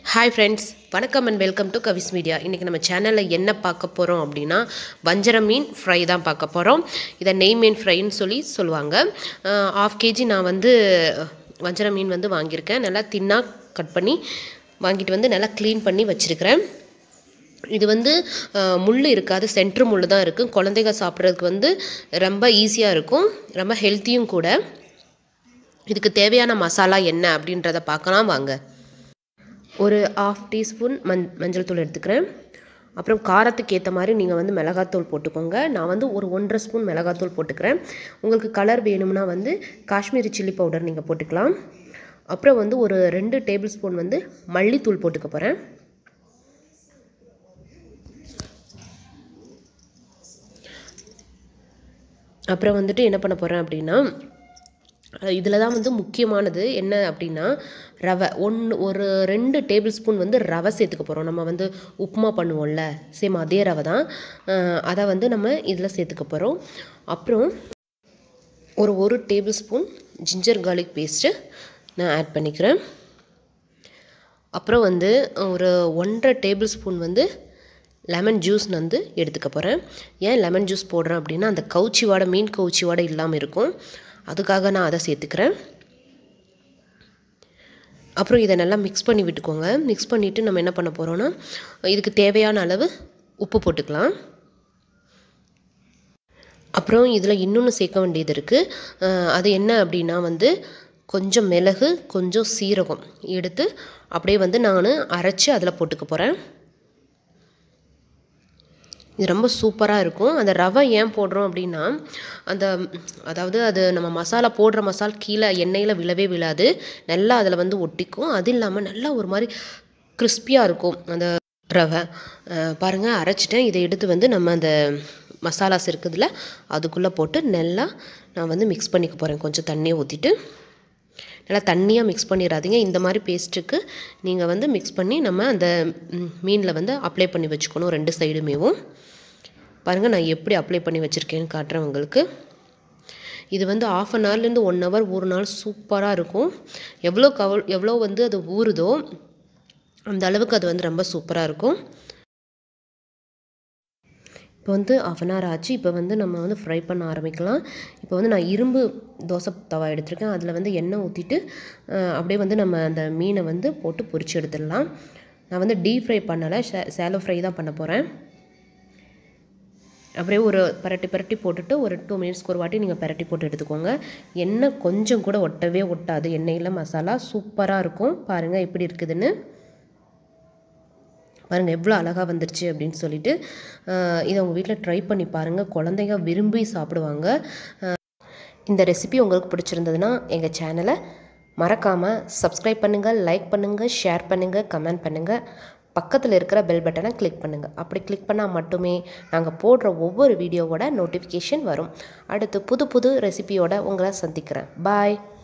hi friends வணக்கம் and welcome to Kavis media இன்றைக்கி நம்ம சேனலில் என்ன பார்க்க போகிறோம் அப்படின்னா வஞ்சரம் மீன் ஃப்ரை தான் பார்க்க போகிறோம் இதை நெய் மீன் ஃப்ரைன்னு சொல்லி சொல்லுவாங்க ஆஃப் கேஜி நான் வந்து வஞ்சரம் மீன் வந்து வாங்கியிருக்கேன் நல்லா தின்னாக கட் பண்ணி வாங்கிட்டு வந்து நல்லா க்ளீன் பண்ணி வச்சுருக்கிறேன் இது வந்து முள் இருக்காது சென்ட்ரு முள் தான் இருக்கும் குழந்தைங்க சாப்பிட்றதுக்கு வந்து ரொம்ப ஈஸியாக இருக்கும் ரொம்ப ஹெல்த்தியும் கூட இதுக்கு தேவையான மசாலா என்ன அப்படின்றத பார்க்கலாம் வாங்க ஒரு ஆஃப் டீஸ்பூன் மஞ் மஞ்சள் தூள் எடுத்துக்கிறேன் அப்புறம் காரத்துக்கு ஏற்ற மாதிரி நீங்கள் வந்து மிளகாத்தூள் போட்டுக்கோங்க நான் வந்து ஒரு ஒன்றரை ஸ்பூன் மிளகாத்தூள் போட்டுக்கிறேன் உங்களுக்கு கலர் வேணும்னா வந்து காஷ்மீரி சில்லி பவுடர் நீங்கள் போட்டுக்கலாம் அப்புறம் வந்து ஒரு ரெண்டு டேபிள் ஸ்பூன் வந்து மல்லித்தூள் போட்டுக்க போகிறேன் அப்புறம் வந்துட்டு என்ன பண்ண போகிறேன் அப்படின்னா இதில் தான் வந்து முக்கியமானது என்ன அப்படின்னா ரவை ஒன்று ஒரு ரெண்டு டேபிள் ஸ்பூன் வந்து ரவை சேர்த்துக்க போகிறோம் நம்ம வந்து உப்புமா பண்ணுவோம்ல சேம் அதே ரவை தான் அதை வந்து நம்ம இதில் சேர்த்துக்க போகிறோம் அப்புறம் ஒரு ஒரு tablespoon ginger garlic paste நான் ஆட் பண்ணிக்கிறேன் அப்புறம் வந்து ஒரு ஒன்றரை டேபிள் ஸ்பூன் வந்து லெமன் ஜூஸ் வந்து எடுத்துக்க போகிறேன் ஏன் லெமன் ஜூஸ் போடுறேன் அப்படின்னா அந்த கவுச்சி வாடை மீன் கவுச்சி வாடை இல்லாமல் இருக்கும் அதுக்காக நான் அதை சேர்த்துக்கிறேன் அப்புறம் இதை நல்லா மிக்ஸ் பண்ணி விட்டுக்கோங்க மிக்ஸ் பண்ணிவிட்டு நம்ம என்ன பண்ண போகிறோன்னா இதுக்கு தேவையான அளவு உப்பு போட்டுக்கலாம் அப்புறம் இதில் இன்னொன்று சேர்க்க வேண்டியது இருக்குது அது என்ன அப்படின்னா வந்து கொஞ்சம் மிளகு கொஞ்சம் சீரகம் எடுத்து அப்படியே வந்து நான் அரைச்சி அதில் போட்டுக்க போகிறேன் இது ரொம்ப சூப்பராக இருக்கும் அந்த ரவை ஏன் போடுறோம் அப்படின்னா அந்த அதாவது அது நம்ம மசாலா போடுற மசாலா கீழே எண்ணெயில் விழவே விழாது நல்லா அதில் வந்து ஒட்டிக்கும் அது இல்லாமல் நல்லா ஒரு மாதிரி கிறிஸ்பியாக இருக்கும் அந்த ரவை பாருங்கள் அரைச்சிட்டேன் இதை எடுத்து வந்து நம்ம அந்த மசாலாஸ் இருக்குதுல அதுக்குள்ளே போட்டு நல்லா நான் வந்து மிக்ஸ் பண்ணிக்க போகிறேன் கொஞ்சம் தண்ணியை ஊற்றிட்டு நல்லா தண்ணியாக மிக்ஸ் பண்ணிடாதீங்க இந்த மாதிரி பேஸ்ட்டுக்கு நீங்கள் வந்து மிக்ஸ் பண்ணி நம்ம அந்த மீனில் வந்து அப்ளை பண்ணி வச்சுக்கணும் ரெண்டு சைடுமேவும் பாருங்கள் நான் எப்படி அப்ளை பண்ணி வச்சுருக்கேன்னு காட்டுறேன் உங்களுக்கு இது வந்து ஆஃப் அன் ஹவர்லேருந்து ஒன் ஹவர் ஒரு நாள் சூப்பராக இருக்கும் எவ்வளோ கவ எவ்வளோ வந்து அது ஊறுதோ அந்த அளவுக்கு அது வந்து ரொம்ப சூப்பராக இருக்கும் இப்போ வந்து ஆஃப் அன் ஹவர் ஆச்சு இப்போ வந்து நம்ம வந்து ஃப்ரை பண்ண ஆரம்பிக்கலாம் இப்போ வந்து நான் இரும்பு தோசை தவா எடுத்திருக்கேன் அதில் வந்து எண்ணெய் ஊற்றிட்டு அப்படியே வந்து நம்ம அந்த மீனை வந்து போட்டு பொரிச்சு எடுத்துடலாம் நான் வந்து டீப் ஃப்ரை பண்ணலை ஷே சேலோ ஃப்ரை தான் பண்ண போகிறேன் அப்படியே ஒரு பரட்டி பரட்டி போட்டுட்டு ஒரு டூ மினிட்ஸ்க்கு ஒரு வாட்டி நீங்கள் பரட்டி போட்டு எடுத்துக்கோங்க எண்ணெய் கொஞ்சம் கூட ஒட்டவே ஒட்டாது எண்ணெயில் மசாலா சூப்பராக இருக்கும் பாருங்கள் எப்படி இருக்குதுன்னு பாருங்கள் எவ்வளோ அழகாக வந்துருச்சு அப்படின்னு சொல்லிட்டு இதை உங்கள் வீட்டில் ட்ரை பண்ணி பாருங்கள் குழந்தைங்க விரும்பி சாப்பிடுவாங்க இந்த ரெசிபி உங்களுக்கு பிடிச்சிருந்ததுன்னா எங்கள் சேனலை மறக்காமல் சப்ஸ்கிரைப் பண்ணுங்கள் லைக் பண்ணுங்கள் ஷேர் பண்ணுங்கள் கமெண்ட் பண்ணுங்கள் பக்கத்தில் இருக்கிற பெல் பட்டனை கிளிக் பண்ணுங்கள் அப்படி கிளிக் பண்ணால் மட்டுமே நாங்கள் போடுற ஒவ்வொரு வீடியோவோட நோட்டிஃபிகேஷன் வரும் அடுத்து புது புது ரெசிபியோட உங்களை சந்திக்கிறேன் பாய்